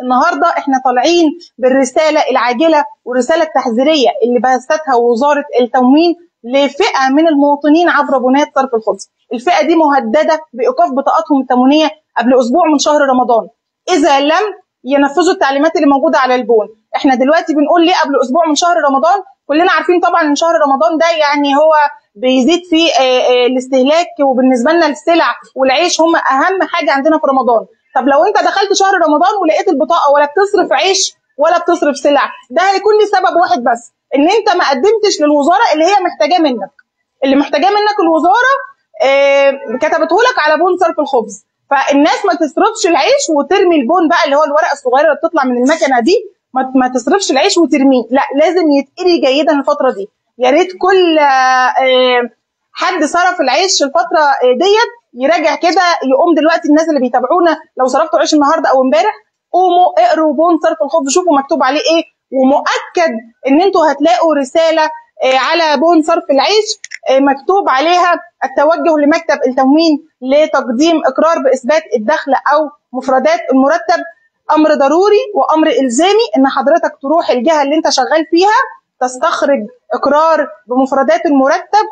النهارده احنا طالعين بالرساله العاجله والرساله التحذيريه اللي بثتها وزاره التموين لفئه من المواطنين عبر بنات صرف الخبز. الفئه دي مهدده بايقاف بطاقاتهم التموينيه قبل اسبوع من شهر رمضان. اذا لم ينفذوا التعليمات اللي موجوده على البون. احنا دلوقتي بنقول ليه قبل اسبوع من شهر رمضان؟ كلنا عارفين طبعا ان شهر رمضان ده يعني هو بيزيد فيه الاستهلاك وبالنسبه لنا السلع والعيش هم اهم حاجه عندنا في رمضان. طب لو انت دخلت شهر رمضان ولقيت البطاقه ولا بتصرف عيش ولا بتصرف سلع ده هيكون لسبب واحد بس ان انت ما قدمتش للوزاره اللي هي محتاجاه منك اللي محتاجاه منك الوزاره اه كتبته لك على بون صرف الخبز فالناس ما تصرفش العيش وترمي البون بقى اللي هو الورقه الصغيره اللي بتطلع من المكنه دي ما, ما تصرفش العيش وترميه لا لازم يتقري جيدا الفتره دي يا ريت كل اه حد صرف العيش الفتره ديت يراجع كده يقوم دلوقتي الناس اللي بيتابعونا لو صرفتوا عيش النهارده او امبارح قوموا اقروا بون صرف الخبز شوفوا مكتوب عليه ايه ومؤكد ان انتوا هتلاقوا رساله على بون صرف العيش مكتوب عليها التوجه لمكتب التموين لتقديم اقرار باثبات الدخل او مفردات المرتب امر ضروري وامر الزامي ان حضرتك تروح الجهه اللي انت شغال فيها تستخرج اقرار بمفردات المرتب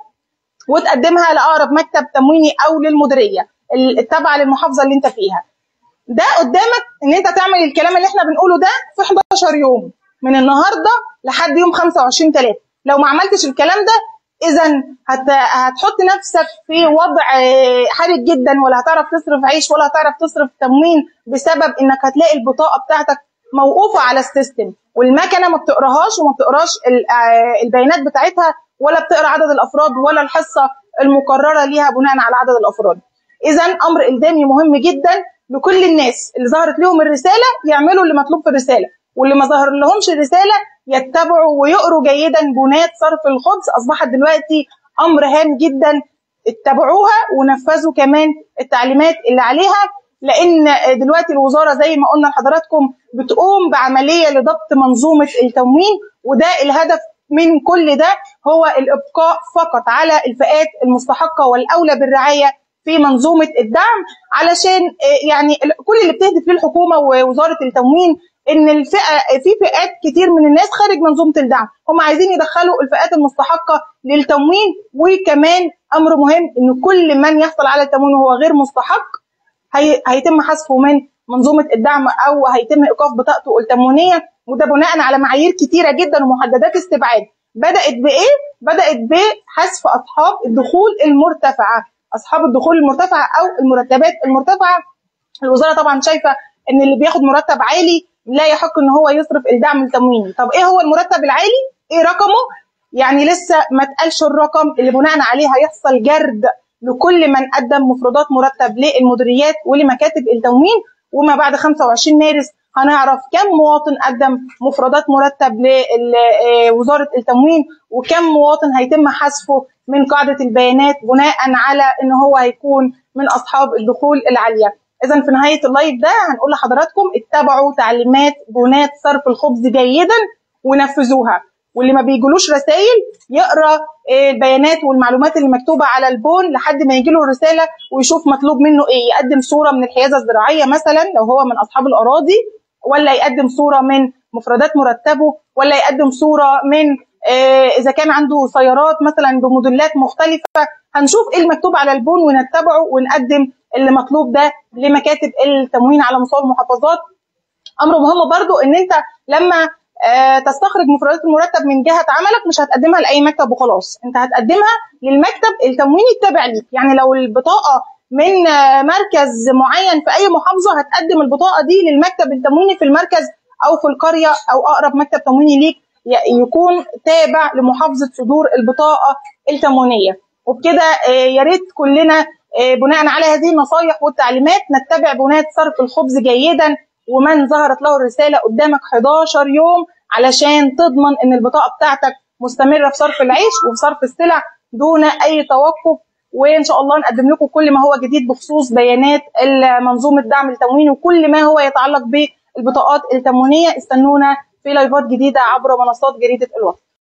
وتقدمها لاقرب مكتب تمويني او للمديريه التابعه للمحافظه اللي انت فيها. ده قدامك ان انت تعمل الكلام اللي احنا بنقوله ده في 11 يوم من النهارده لحد يوم 25 3 لو ما عملتش الكلام ده اذا هت... هتحط نفسك في وضع حرج جدا ولا هتعرف تصرف عيش ولا هتعرف تصرف تموين بسبب انك هتلاقي البطاقه بتاعتك موقوفه على السيستم والمكنه ما بتقراهاش وما بتقراش البيانات بتاعتها ولا بتقرا عدد الافراد ولا الحصه المقرره ليها بناء على عدد الافراد. اذا امر الزامي مهم جدا لكل الناس اللي ظهرت لهم الرساله يعملوا اللي مطلوب في الرساله واللي ما ظهر لهمش الرساله يتبعوا ويقروا جيدا بنات صرف الخبز اصبحت دلوقتي امر هام جدا اتبعوها ونفذوا كمان التعليمات اللي عليها لان دلوقتي الوزاره زي ما قلنا لحضراتكم بتقوم بعمليه لضبط منظومه التموين وده الهدف من كل ده هو الابقاء فقط على الفئات المستحقه والاولى بالرعايه في منظومه الدعم علشان يعني كل اللي بتهدف ليه الحكومه ووزاره التموين ان الفئه في فئات كتير من الناس خارج منظومه الدعم هم عايزين يدخلوا الفئات المستحقه للتموين وكمان امر مهم ان كل من يحصل على التموين وهو غير مستحق هي هيتم حذفه من منظومه الدعم او هيتم ايقاف بطاقته التموينيه وده بناء على معايير كتيره جدا ومحددات استبعاد بدات بايه بدات بحذف اصحاب الدخول المرتفعه اصحاب الدخول المرتفعه او المرتبات المرتفعه الوزاره طبعا شايفه ان اللي بياخد مرتب عالي لا يحق ان هو يصرف الدعم التمويني طب ايه هو المرتب العالي ايه رقمه يعني لسه ما اتقالش الرقم اللي بناء عليه هيحصل جرد لكل من قدم مفردات مرتب للمديريات ولمكاتب التموين وما بعد 25 مارس هنعرف كم مواطن قدم مفردات مرتب لوزاره التموين وكم مواطن هيتم حذفه من قاعده البيانات بناء على ان هو هيكون من اصحاب الدخول العاليه. اذا في نهايه اللايف ده هنقول لحضراتكم اتبعوا تعليمات بنات صرف الخبز جيدا ونفذوها واللي ما بيجيلوش رسائل يقرا البيانات والمعلومات اللي مكتوبه على البون لحد ما يجي له الرساله ويشوف مطلوب منه ايه يقدم صوره من الحيازه الزراعيه مثلا لو هو من اصحاب الاراضي ولا يقدم صوره من مفردات مرتبه ولا يقدم صوره من اذا كان عنده سيارات مثلا بموديلات مختلفه هنشوف ايه المكتوب على البون ونتبعه ونقدم اللي مطلوب ده لمكاتب التموين على مستوى المحافظات امر مهم برضو ان انت لما تستخرج مفردات المرتب من جهه عملك مش هتقدمها لاي مكتب وخلاص انت هتقدمها للمكتب التمويني التابع ليك يعني لو البطاقه من مركز معين في اي محافظه هتقدم البطاقه دي للمكتب التمويني في المركز او في القريه او اقرب مكتب تمويني ليك يكون تابع لمحافظه صدور البطاقه التموينيه وبكده يا ريت كلنا بناء على هذه النصائح والتعليمات نتبع بنات صرف الخبز جيدا ومن ظهرت له الرساله قدامك 11 يوم علشان تضمن ان البطاقه بتاعتك مستمره في صرف العيش وفي صرف السلع دون اي توقف وان شاء الله نقدم لكم كل ما هو جديد بخصوص بيانات منظومه دعم التموين وكل ما هو يتعلق بالبطاقات التموينيه استنونا في لايفات جديده عبر منصات جريده الوطن